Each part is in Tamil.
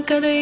கதை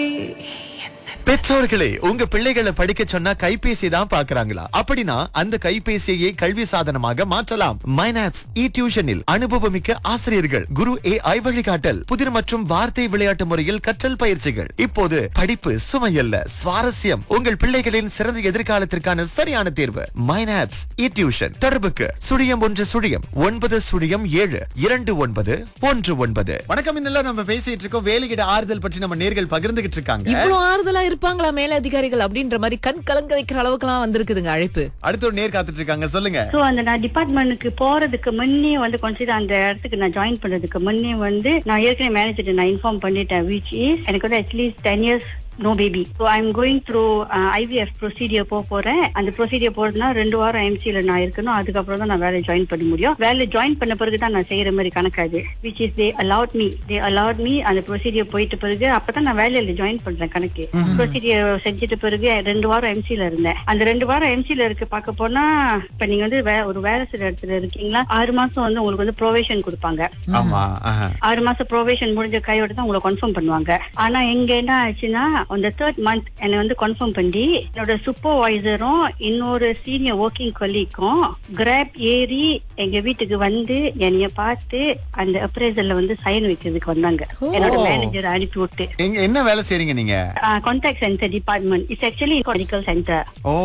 பெற்றோர்களே உங்க பிள்ளைகளை படிக்க சொன்னா கைபேசி தான் பாக்குறாங்களா அப்படின்னா அந்த கைபேசியை கல்வி சாதனமாக மாற்றலாம் மைனாப்ஸ் இ டியூஷனில் அனுபவமிக்க ஆசிரியர்கள் குரு ஏ ஐ வழிகாட்டல் புதிர் மற்றும் வார்த்தை விளையாட்டு முறையில் கற்றல் பயிற்சிகள் இப்போது படிப்பு சுமையல்ல சுவாரஸ்யம் உங்கள் பிள்ளைகளின் சிறந்த எதிர்காலத்திற்கான சரியான தேர்வு மைனாப்ஸ் இ டியூஷன் தொடர்புக்கு சுழியம் ஒன்று சுழியம் ஒன்பது சுழியம் ஏழு இரண்டு ஒன்பது ஒன்று ஒன்பது வணக்கம் இன்னெல்லாம் நம்ம பேசிட்டு இருக்கோம் வேலையிட ஆறுதல் பற்றி நம்ம நேர்கள் பகிர்ந்துகிட்டு இருக்காங்க இவ்வளவு ஆறுதலா இருப்பாங்களா மேல அதிகாரிகள் அப்படின்ற மாதிரி கண் கலங்க வைக்கிற அளவுக்கு எல்லாம் வந்திருக்குதுங்க அழைப்பு அடுத்த ஒரு நேர் காத்துட்டு இருக்காங்க சொல்லுங்க சோ அந்த நான் டிபார்ட்மெண்ட்டுக்கு போறதுக்கு முன்னே வந்து கொஞ்சம் அந்த இடத்துக்கு நான் ஜாயின் பண்றதுக்கு முன்னே வந்து நான் ஏற்கனவே மேனேஜர் நான் இன்ஃபார்ம் பண்ணிட்டேன் விச் இஸ் எனக்கு வந்து at least ten years no baby so I'm going through IVF procedure போக போறேன் அந்த ப்ரொசீடியர் போறதுனா ரெண்டு வாரம் எம்சியில நான் இருக்கணும் அதுக்கப்புறம் தான் நான் வேலை ஜாயின் பண்ண முடியும் வேலை ஜாயின் பண்ண பிறகு தான் நான் செய்யற மாதிரி கணக்காது which is they allowed me they allowed me அந்த ப்ரொசீடியர் போயிட்ட பிறகு அப்பதான் நான் வேலையில ஜாயின் பண்றேன் கணக்கு ப்ரொசீடியர் செஞ்சுட்ட பிறகு ரெண்டு வாரம் எம்சியில இருந்தேன் அந்த ரெண்டு வாரம் எம்சியில இருக்கு பார்க்க போனா இப்ப நீங்க வந்து வே- ஒரு வேலை செய்யற இடத்துல இருக்கீங்களா ஆறு மாசம் வந்து உங்களுக்கு வந்து ப்ரொவேஷன் கொடுப்பாங்க ஆமா ஆஹா. ஆறு மாசம் ப்ரொவேஷன் முடிஞ்ச கையோட தான் உங்களை கன்ஃபார்ம் பண்ணுவாங்க ஆனா எங்க என்ன ஆச்சுன்னா அந்த தேர்ட் மந்த் என்னை வந்து கன்ஃபார்ம் பண்ணி என்னோட சூப்பர்வைசரும் இன்னொரு சீனியர் ஒர்க்கிங் கொல்லிக்கும் கிராப் ஏறி எங்க வீட்டுக்கு வந்து என்னைய பார்த்து அந்த அப்ரேசல்ல வந்து சைன் வைக்கிறதுக்கு வந்தாங்க ஓ. என்னோட மேனேஜர் அனுப்பி விட்டு எங்க என்ன வேலை செய்றீங்க நீங்க contact centre department it's actually medical centre oh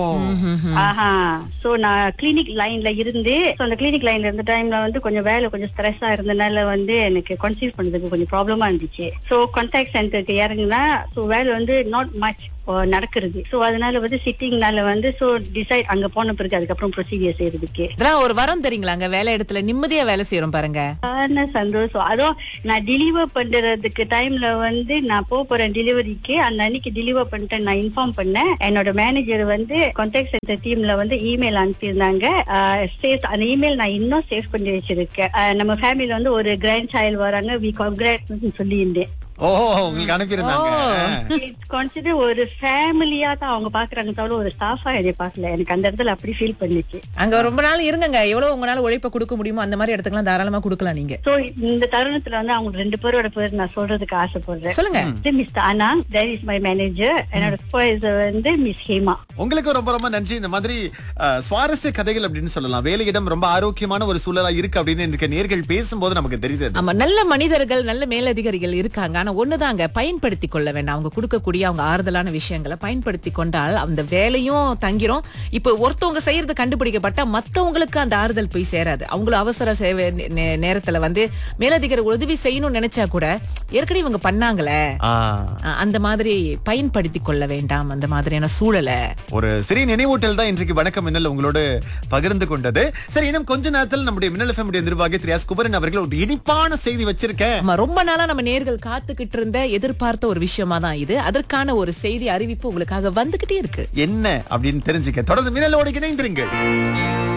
ஆஹா சோ நான் கிளினிக் லைன்ல இருந்து so அந்த கிளினிக் லைன்ல இருந்த டைம்ல வந்து கொஞ்சம் வேலை கொஞ்சம் ஸ்ட்ரெஸ்ஸா இருந்தனால வந்து எனக்கு கன்சீவ் பண்றதுக்கு கொஞ்சம் ப்ராப்ளமா இருந்துச்சு சோ கான்டாக்ட் சென்டருக்கு இறங்குனா சோ வேலை வந்து நாட் மச் நடக்கிறது சோ அதனால வந்து சிட்டிங்னால வந்து சோ டிசைட் அங்க போன பிறகு அதுக்கப்புறம் ப்ரொசீஜர் செய்யறதுக்கு இதெல்லாம் ஒரு வரம் தெரியுங்களா அங்க வேலை இடத்துல நிம்மதியா வேலை செய்யறோம் பாருங்க ஆன சந்தோஷம் அதுவும் நான் டெலிவர் பண்றதுக்கு டைம்ல வந்து நான் போக போறேன் டெலிவரிக்கு அந்த அன்னைக்கு டெலிவர் பண்ணிட்டு நான் இன்ஃபார்ம் பண்ணேன் என்னோட மேனேஜர் வந்து கான்டாக்ட் சென்டர் டீம்ல வந்து இமெயில் அனுப்பியிருந்தாங்க சேவ் அந்த இமெயில் நான் இன்னும் சேவ் பண்ணி வச்சிருக்கேன் ஆஹ் நம்ம ஃபேமிலில வந்து ஒரு கிராண்ட் சைல்டு வராங்க வி கான்கிராட் சொல்லியிருந்தேன் ஓ உங்களுக்கு அனுப்பியிருந்தாங்க இட்ஸ் கான்சிடர் ஒரு ஃபேமிலியா தான் அவங்க பாக்குறாங்க தவிர ஒரு ஸ்டாஃபா என்னை பார்க்கல எனக்கு அந்த இடத்துல அப்படி ஃபீல் பண்ணுச்சு அங்க ரொம்ப நாள் இருங்கங்க எவ்வளவு உங்களால உழைப்ப கொடுக்க முடியுமோ அந்த மாதிரி இடத்துக்குலாம் தாராளமா கொடுக்கலாம் நீங்க சோ இந்த தருணத்துல வந்து அவங்க ரெண்டு பேரோட பேர் நான் சொல்றதுக்கு ஆசைப்படுறேன் சொல்லுங்க வந்து mister Anang there is my manager என்னோட சூப்பர்வைசர் வந்து மிஸ் ஹேமா உங்களுக்கு ரொம்ப ரொம்ப நன்றி இந்த மாதிரி அஹ், சுவாரஸ்ய கதைகள் அப்படின்னு சொல்லலாம் வேலையிடம் ரொம்ப ஆரோக்கியமான ஒரு சூழலா இருக்கு அப்படின்னு இன்றைக்கு நேர்கள் பேசும்போது நமக்கு தெரியுது ஆமா நல்ல மனிதர்கள் நல்ல மேலதிகாரிகள் இருக்காங்க ஆனா ஒண்ணுதாங்க பயன்படுத்தி கொள்ள வேண்டாம் அவங்க கொடுக்கக்கூடிய அவங்க ஆறுதலான விஷயங்களை பயன்படுத்தி கொண்டால் அந்த வேலையும் தங்கிரும் இப்ப ஒருத்தவங்க செய்யறது கண்டுபிடிக்கப்பட்டா மத்தவங்களுக்கு அந்த ஆறுதல் போய் சேராது அவங்களும் அவசர சேவை நே- நே- நேரத்துல வந்து மேலதிகாரி உதவி செய்யணும்னு நினைச்சா கூட ஏற்கனவே இவங்க பண்ணாங்களே ஆ, அஹ் அந்த மாதிரி பயன்படுத்தி கொள்ள வேண்டாம் அந்த மாதிரியான சூழலை ஒரு சிறிய நினைவூட்டல் தான் இன்றைக்கு வணக்கம் மின்னல் உங்களோடு பகிர்ந்து கொண்டது சரி இன்னும் கொஞ்ச நேரத்தில் நம்முடைய மின்னல் FM உடைய நிர்வாகி திரு எஸ் குபரன் அவர்கள் ஒரு இனிப்பான செய்தி வச்சிருக்கேன் ஆமா ரொம்ப நாளா நம்ம நேர்கள் காத்துக்கிட்டு இருந்த எதிர்பார்த்த ஒரு விஷயமா தான் இது அதற்கான ஒரு செய்தி அறிவிப்பு உங்களுக்காக வந்துகிட்டே இருக்கு என்ன அப்படின்னு தெரிஞ்சுக்க தொடர்ந்து மின்னலோடு இணைந்திருங்கள்